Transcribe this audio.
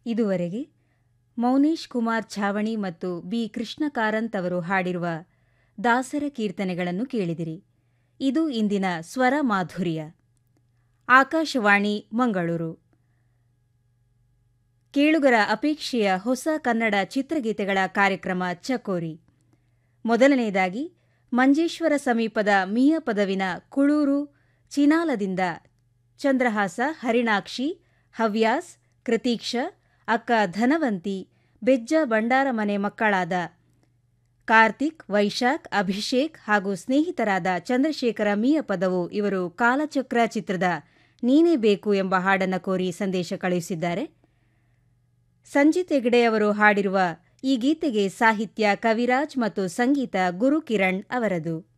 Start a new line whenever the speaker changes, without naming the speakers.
ಇದುವರೆಗೆ ಮೌನೇಶ್ ಕುಮಾರ್ ಛಾವಣಿ ಮತ್ತು ಬಿ ಕೃಷ್ಣ ಕಾರಂತ್ ಅವರು ಹಾಡಿರುವ ದಾಸರ ಕೀರ್ತನೆಗಳನ್ನು ಕೇಳಿದಿರಿ ಇದು ಇಂದಿನ ಸ್ವರ ಮಾಧುರ್ಯ ಆಕಾಶವಾಣಿ ಮಂಗಳೂರು ಕೇಳುಗರ ಅಪೇಕ್ಷೆಯ ಹೊಸ ಕನ್ನಡ ಚಿತ್ರಗೀತೆಗಳ ಕಾರ್ಯಕ್ರಮ ಚಕೋರಿ ಮೊದಲನೆಯದಾಗಿ ಮಂಜೇಶ್ವರ ಸಮೀಪದ ಮೀಯ ಪದವಿನ ಕುಳೂರು ಚಿನಾಲದಿಂದ ಚಂದ್ರಹಾಸ ಹರಿಣಾಕ್ಷಿ ಹವ್ಯಾಸ್ ಕೃತೀಕ್ಷ ಅಕ್ಕ ಧನವಂತಿ ಬೆಜ್ಜ ಬಂಡಾರ ಮನೆ ಮಕ್ಕಳಾದ ಕಾರ್ತಿಕ್ ವೈಶಾಖ್ ಅಭಿಷೇಕ್ ಹಾಗೂ ಸ್ನೇಹಿತರಾದ ಚಂದ್ರಶೇಖರ ಮೀಯ ಪದವು ಇವರು ಕಾಲಚಕ್ರ ಚಿತ್ರದ ನೀನೇ ಬೇಕು ಎಂಬ ಹಾಡನ್ನು ಕೋರಿ ಸಂದೇಶ ಕಳುಹಿಸಿದ್ದಾರೆ ಸಂಜಿತ್ ಹೆಗ್ಡೆ ಅವರು ಹಾಡಿರುವ ಈ ಗೀತೆಗೆ ಸಾಹಿತ್ಯ ಕವಿರಾಜ್ ಮತ್ತು ಸಂಗೀತ ಗುರು ಕಿರಣ್ ಅವರದು